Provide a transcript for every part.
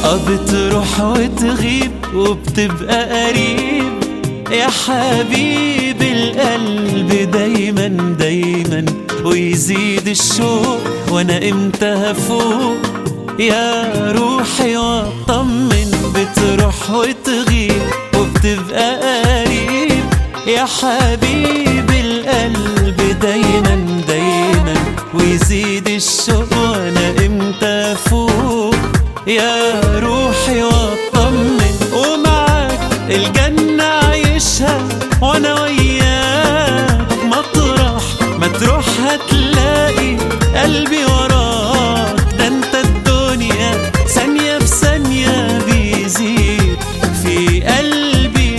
اه بتروح وتغيب وبتبقى قريب يا حبيب القلب دايما دايما ويزيد الشوق وانا امتى هفوق يا روحي واطمن بتروح وتغيب وبتبقى قريب يا حبيب القلب دايما دايما ويزيد الشوق وانا امتى افوق يا روحي واطمن ومعاك الجنة عايشها وانا وياك مطرح ما تروح هتلاقي قلبي وراك ده انت الدنيا ثانية بثانية بيزيد في قلبي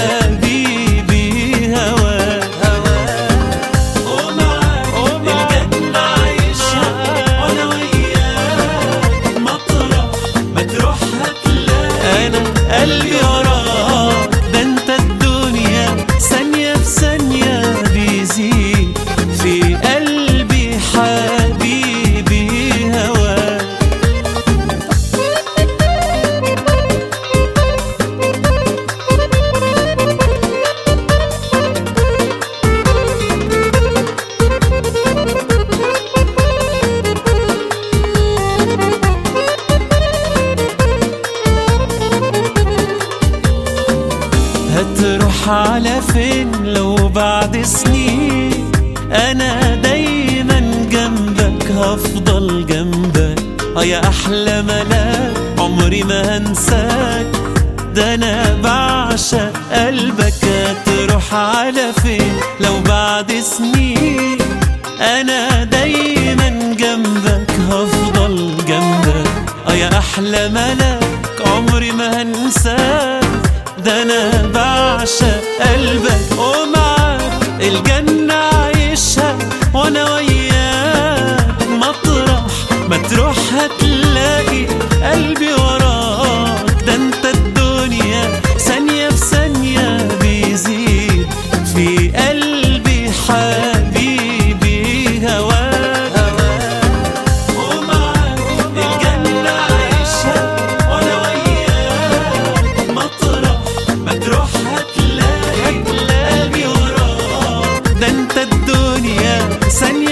حبيبي هواك ومعاك الجنة عايشها وانا وياك مطرح ما تروح هتلاقي انا قلبي وراك ده انت الدنيا ثانية بثانية بيزيد في قلبي حبيبي هواك هتروح على فين لو بعد سنين انا دايما جنبك هفضل جنبك اه يا احلى ملاك عمري ما هنساك ده انا بعشق قلبك هتروح على فين لو بعد سنين انا دايما جنبك هفضل جنبك اه يا احلى ملاك عمري ما هنساك ده انا بعشق قلبك ومعاك الجنة عايشها وانا وياك مطرح ما تروح هتلاقي قلبي وراك ده انت الدنيا ثانية بثانية بيزيد في قلبي حبيبي هواك ومعاك الجنة عايشها وانا وياك مطرح ما تروح هتلاقي قلبي وراك ده انت الدنيا ثانية